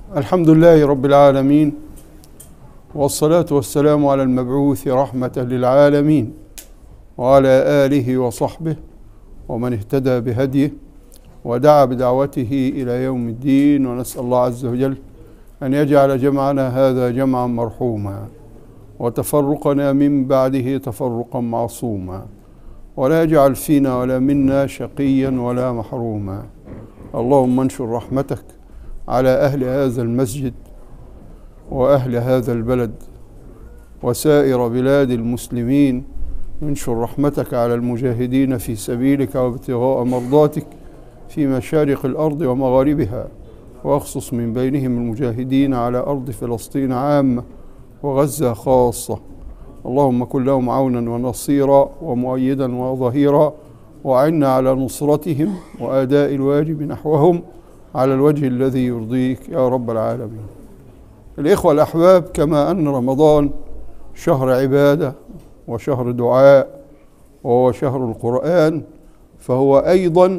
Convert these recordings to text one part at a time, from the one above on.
الحمد لله رب العالمين والصلاة والسلام على المبعوث رحمة للعالمين وعلى آله وصحبه ومن اهتدى بهديه ودعا بدعوته إلى يوم الدين ونسأل الله عز وجل أن يجعل جمعنا هذا جمعا مرحوما وتفرقنا من بعده تفرقا معصوما ولا يجعل فينا ولا منا شقيا ولا محروما اللهم انشر رحمتك على أهل هذا المسجد وأهل هذا البلد وسائر بلاد المسلمين انشر رحمتك على المجاهدين في سبيلك وابتغاء مرضاتك في مشارق الأرض ومغاربها واخصص من بينهم المجاهدين على أرض فلسطين عامة وغزة خاصة اللهم كن لهم عونا ونصيرا ومؤيدا وظهيرا وعنا على نصرتهم وأداء الواجب نحوهم على الوجه الذي يرضيك يا رب العالمين الإخوة الأحباب كما أن رمضان شهر عبادة وشهر دعاء وهو شهر القرآن فهو أيضا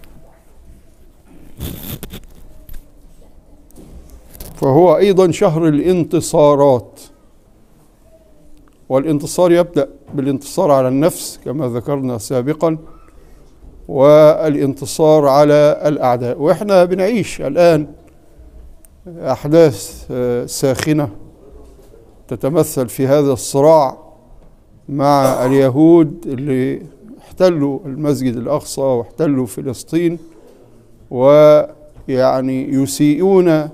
فهو أيضا شهر الانتصارات والانتصار يبدأ بالانتصار على النفس كما ذكرنا سابقا والانتصار على الأعداء وإحنا بنعيش الآن أحداث ساخنة تتمثل في هذا الصراع مع اليهود اللي احتلوا المسجد الأقصى واحتلوا فلسطين ويعني يسيئون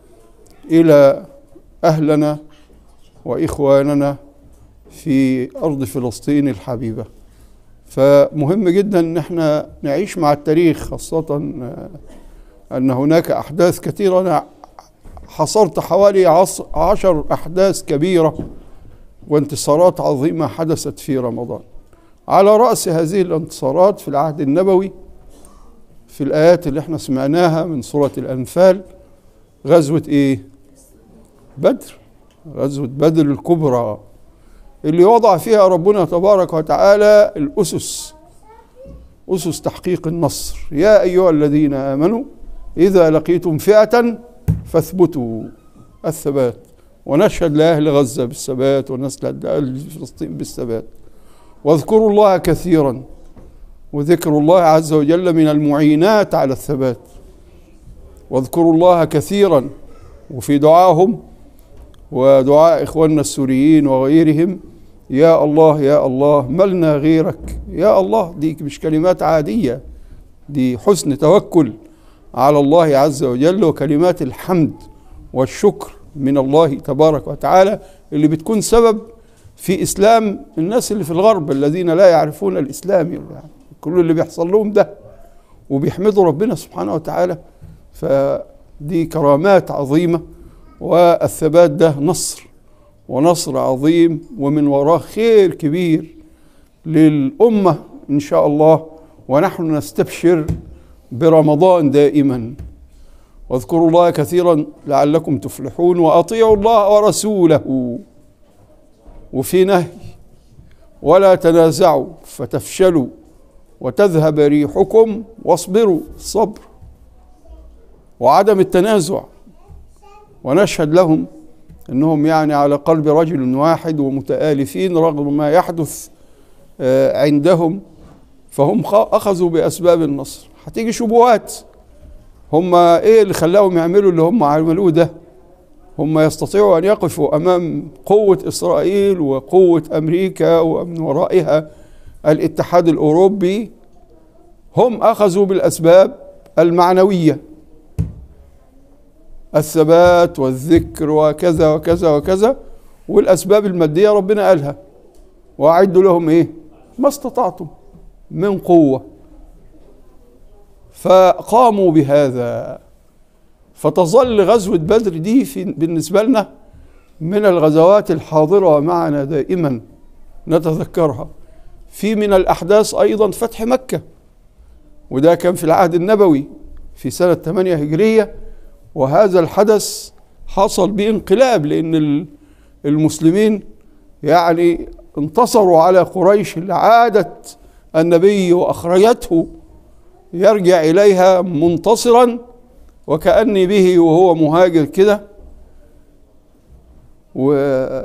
إلى أهلنا وإخواننا في أرض فلسطين الحبيبة فمهم جدا ان احنا نعيش مع التاريخ خاصة ان هناك احداث كثيرة انا حصرت حوالي عشر احداث كبيرة وانتصارات عظيمة حدثت في رمضان على رأس هذه الانتصارات في العهد النبوي في الآيات اللي احنا سمعناها من سورة الأنفال غزوة ايه بدر غزوة بدر الكبرى اللي وضع فيها ربنا تبارك وتعالى الأسس أسس تحقيق النصر يا أيها الذين آمنوا إذا لقيتم فئة فاثبتوا الثبات ونشهد لأهل غزة بالثبات ونشهد لأهل فلسطين بالثبات واذكروا الله كثيرا وذكر الله عز وجل من المعينات على الثبات واذكروا الله كثيرا وفي دعاهم ودعاء إخواننا السوريين وغيرهم يا الله يا الله ملنا غيرك يا الله دي مش كلمات عادية دي حسن توكل على الله عز وجل وكلمات الحمد والشكر من الله تبارك وتعالى اللي بتكون سبب في إسلام الناس اللي في الغرب الذين لا يعرفون الإسلام يعني كل اللي بيحصل لهم ده وبيحمدوا ربنا سبحانه وتعالى فدي كرامات عظيمة والثبات ده نصر ونصر عظيم ومن وراه خير كبير للأمة إن شاء الله ونحن نستبشر برمضان دائما واذكروا الله كثيرا لعلكم تفلحون وأطيعوا الله ورسوله وفي نهي ولا تنازعوا فتفشلوا وتذهب ريحكم واصبروا الصبر وعدم التنازع ونشهد لهم انهم يعني على قلب رجل واحد ومتآلفين رغم ما يحدث عندهم فهم اخذوا باسباب النصر هتيجي شبهات هم ايه اللي خلاهم يعملوا اللي هم عملوه ده هم يستطيعوا ان يقفوا امام قوه اسرائيل وقوه امريكا ومن ورائها الاتحاد الاوروبي هم اخذوا بالاسباب المعنويه الثبات والذكر وكذا وكذا وكذا والاسباب الماديه ربنا قالها واعدوا لهم ايه ما استطعتم من قوه فقاموا بهذا فتظل غزوه بدر دي في بالنسبه لنا من الغزوات الحاضره معنا دائما نتذكرها في من الاحداث ايضا فتح مكه وده كان في العهد النبوي في سنه 8 هجريه وهذا الحدث حصل بانقلاب لان المسلمين يعني انتصروا على قريش اللي عادت النبي واخرجته يرجع اليها منتصرا وكأني به وهو مهاجر كده و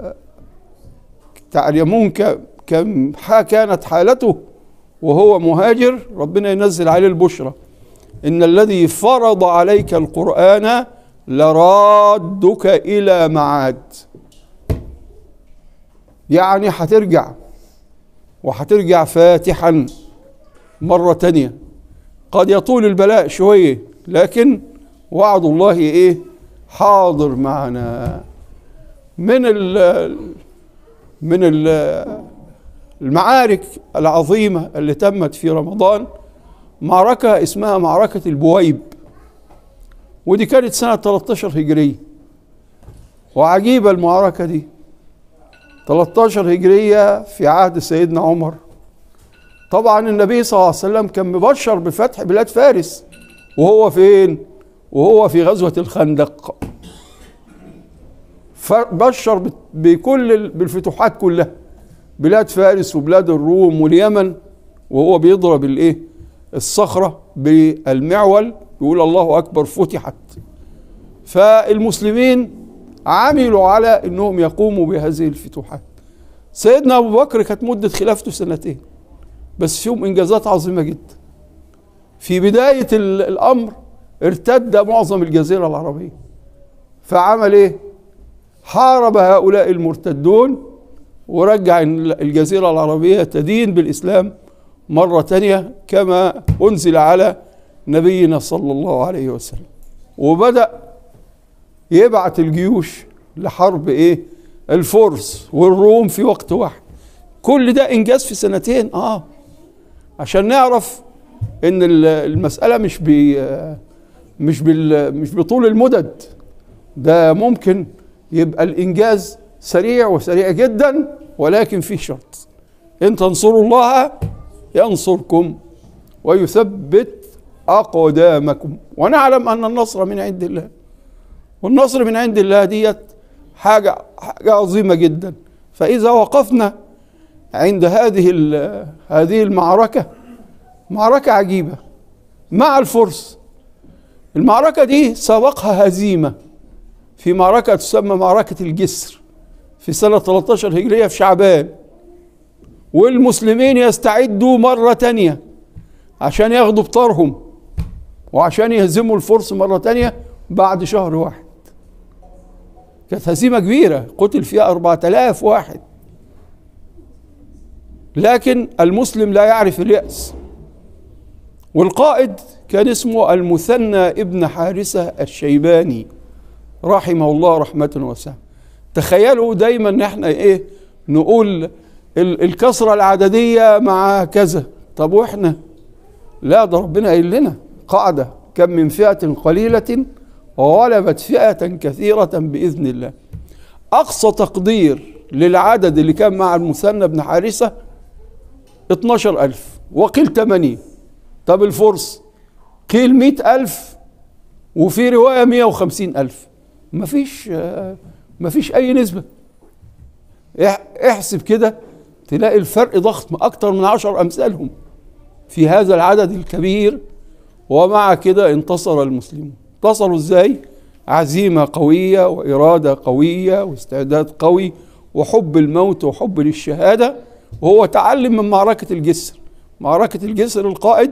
تعلمون ك- كم ح- كانت حالته وهو مهاجر ربنا ينزل عليه البشرى إن الذي فرض عليك القرآن لرادك إلى معاد يعني هترجع وهترجع فاتحا مرة تانية قد يطول البلاء شوية لكن وعد الله إيه حاضر معنا من ال من ال المعارك العظيمة اللي تمت في رمضان معركة اسمها معركة البويب ودي كانت سنة 13 هجرية وعجيبة المعركة دي 13 هجرية في عهد سيدنا عمر طبعا النبي صلى الله عليه وسلم كان مبشر بفتح بلاد فارس وهو فين؟ وهو في غزوة الخندق فبشر بت- بكل ال- بالفتوحات كلها بلاد فارس وبلاد الروم واليمن وهو بيضرب الايه الصخرة بالمعول يقول الله أكبر فتحت فالمسلمين عملوا على انهم يقوموا بهذه الفتوحات سيدنا ابو بكر كانت مده خلافته سنتين بس فيهم انجازات عظيمه جدا في بدايه ال- الامر ارتد معظم الجزيره العربيه فعمل ايه حارب هؤلاء المرتدون ورجع ال- الجزيره العربيه تدين بالاسلام مره تانية كما انزل على نبينا صلى الله عليه وسلم وبدا يبعت الجيوش لحرب ايه الفرس والروم في وقت واحد كل ده انجاز في سنتين اه عشان نعرف ان ال- المساله مش بي مش بال مش بطول المدد ده ممكن يبقى الانجاز سريع وسريع جدا ولكن في شرط ان تنصروا الله ينصركم ويثبت اقدامكم ونعلم ان النصر من عند الله والنصر من عند الله ديت حاجة حاجة عظيمة جدا فإذا وقفنا عند هذه ال- هذه المعركة معركة عجيبة مع الفرس المعركة دي سبقها هزيمة في معركة تسمى معركة الجسر في سنة 13 هجرية في شعبان والمسلمين يستعدوا مرة تانية عشان ياخدوا بطارهم وعشان يهزموا الفرس مرة تانية بعد شهر واحد كانت هزيمة كبيرة قتل فيها أربعة آلاف واحد لكن المسلم لا يعرف اليأس والقائد كان اسمه المثنى ابن حارثة الشيباني رحمه الله رحمة واسعة تخيلوا دايما ان احنا ايه نقول ال- الكسرة العددية مع كذا طب واحنا لا ده ربنا قايل لنا قاعدة كم من فئة قليلة وغلبت فئة كثيرة بإذن الله أقصى تقدير للعدد اللي كان مع المثنى بن حارثة 12 ألف وقيل 80 طب الفرس قيل 100 ألف وفي رواية 150 ألف مفيش آه، مفيش أي نسبة اح- احسب كده تلاقي الفرق ضخم أكتر من عشر أمثالهم في هذا العدد الكبير ومع كده انتصر المسلمون انتصروا ازاي عزيمة قوية وإرادة قوية واستعداد قوي وحب الموت وحب للشهادة وهو تعلم من معركة الجسر معركة الجسر القائد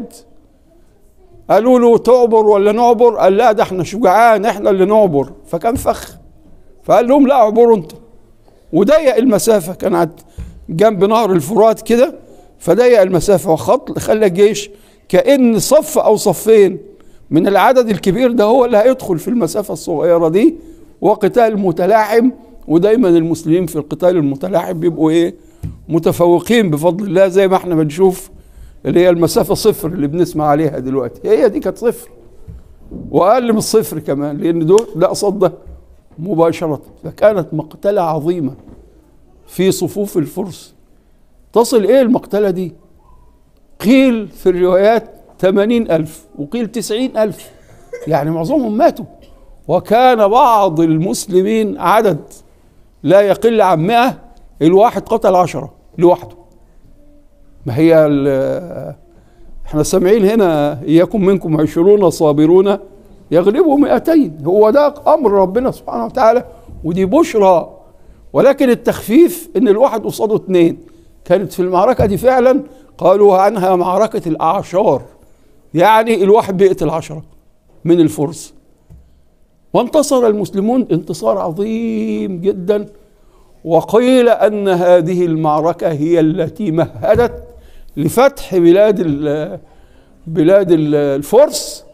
قالوا له تعبر ولا نعبر قال لا ده احنا شجعان احنا اللي نعبر فكان فخ فقال لهم لا اعبروا انتوا وضيق المسافة كان عند جنب نهر الفرات كده فضيق المسافة وخط خلى الجيش كأن صف أو صفين من العدد الكبير ده هو اللي هيدخل في المسافة الصغيرة دي وقتال متلاحم ودايما المسلمين في القتال المتلاحم بيبقوا ايه متفوقين بفضل الله زي ما احنا بنشوف اللي هي المسافة صفر اللي بنسمع عليها دلوقتي هي دي كانت صفر وأقل من الصفر كمان لأن دول ده قصاد ده مباشرة فكانت مقتلة عظيمة في صفوف الفرس تصل ايه المقتلة دي قيل في الروايات ثمانين ألف وقيل تسعين ألف يعني معظمهم ماتوا وكان بعض المسلمين عدد لا يقل عن مئة الواحد قتل عشرة لوحده ما هي ال- احنا سامعين هنا إياكم منكم عشرون صابرون يغلبه 200 هو ده امر ربنا سبحانه وتعالى ودي بشرى ولكن التخفيف ان الواحد قصاده اثنين كانت في المعركه دي فعلا قالوا عنها معركه الاعشار يعني الواحد بيقتل عشره من الفرس وانتصر المسلمون انتصار عظيم جدا وقيل ان هذه المعركه هي التي مهدت لفتح بلاد ال- بلاد ال- الفرس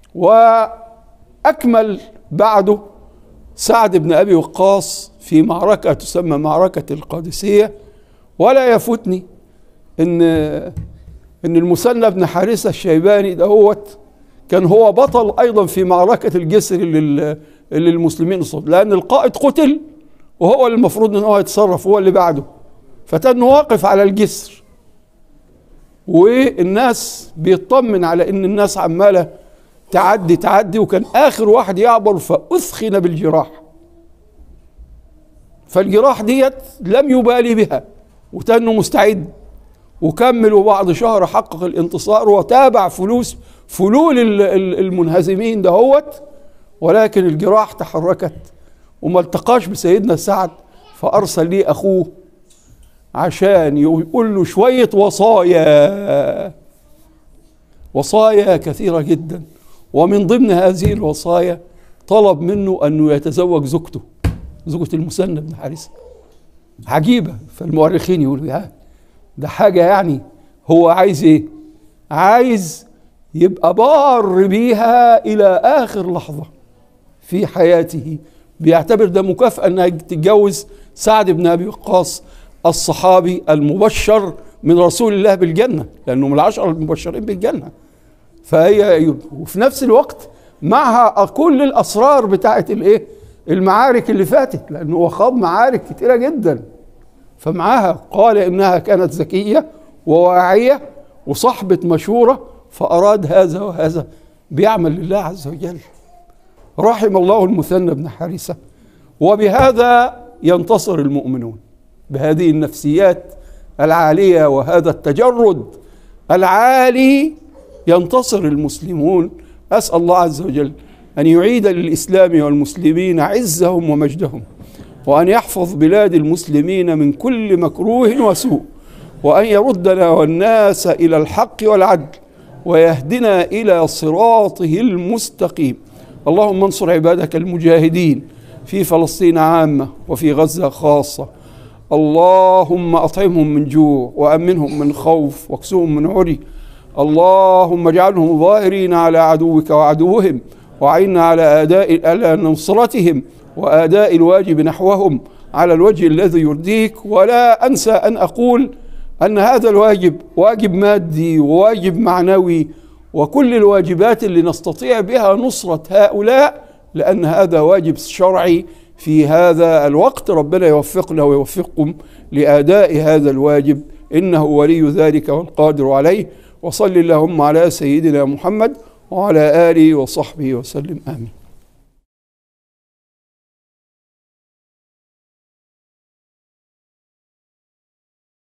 واكمل بعده سعد بن ابي وقاص في معركه تسمى معركه القادسيه ولا يفوتني ان ان المثنى بن حارثه الشيباني دهوت كان هو بطل ايضا في معركه الجسر اللي, ال- اللي المسلمين صد لان القائد قتل وهو اللي المفروض ان هو يتصرف هو اللي بعده فتن واقف على الجسر والناس بيطمن على ان الناس عماله تعدي تعدي وكان اخر واحد يعبر فاثخن بالجراح فالجراح ديت لم يبالي بها وتنه مستعد وكمل وبعد شهر حقق الانتصار وتابع فلوس فلول ال- ال- المنهزمين دهوت ولكن الجراح تحركت وما التقاش بسيدنا سعد فارسل لي اخوه عشان يقول له شويه وصايا وصايا كثيره جدا ومن ضمن هذه الوصايا طلب منه انه يتزوج زوجته زوجة المثنى بن حارثة عجيبة فالمؤرخين يقولوا يا ده حاجة يعني هو عايز ايه عايز يبقى بار بيها إلى آخر لحظة في حياته بيعتبر ده مكافأة انها تتجوز سعد بن ابي وقاص الصحابي المبشر من رسول الله بالجنة لأنه من العشرة المبشرين بالجنة فهي وفي نفس الوقت معها كل الأسرار بتاعت الإيه المعارك اللي فاتت لأنه هو خاض معارك كتيرة جدا فمعاها قال إنها كانت ذكية وواعية وصحبة مشورة فأراد هذا وهذا بيعمل لله عز وجل رحم الله المثنى بن حارثة وبهذا ينتصر المؤمنون بهذه النفسيات العالية وهذا التجرد العالي ينتصر المسلمون أسأل الله عز وجل أن يعيد للإسلام والمسلمين عزهم ومجدهم وأن يحفظ بلاد المسلمين من كل مكروه وسوء وأن يردنا والناس إلى الحق والعدل ويهدنا إلى صراطه المستقيم اللهم انصر عبادك المجاهدين في فلسطين عامة وفي غزة خاصة اللهم أطعمهم من جوع وأمنهم من خوف واكسوهم من عري اللهم اجعلهم ظاهرين على عدوك وعدوهم وعنا على أداء على نصرتهم وأداء الواجب نحوهم على الوجه الذي يرضيك ولا أنسى أن أقول أن هذا الواجب واجب مادي وواجب معنوي وكل الواجبات اللي نستطيع بها نصرة هؤلاء لأن هذا واجب شرعي في هذا الوقت ربنا يوفقنا ويوفقكم لأداء هذا الواجب إنه ولي ذلك والقادر عليه وصل اللهم على سيدنا محمد وعلى آله وصحبه وسلم آمين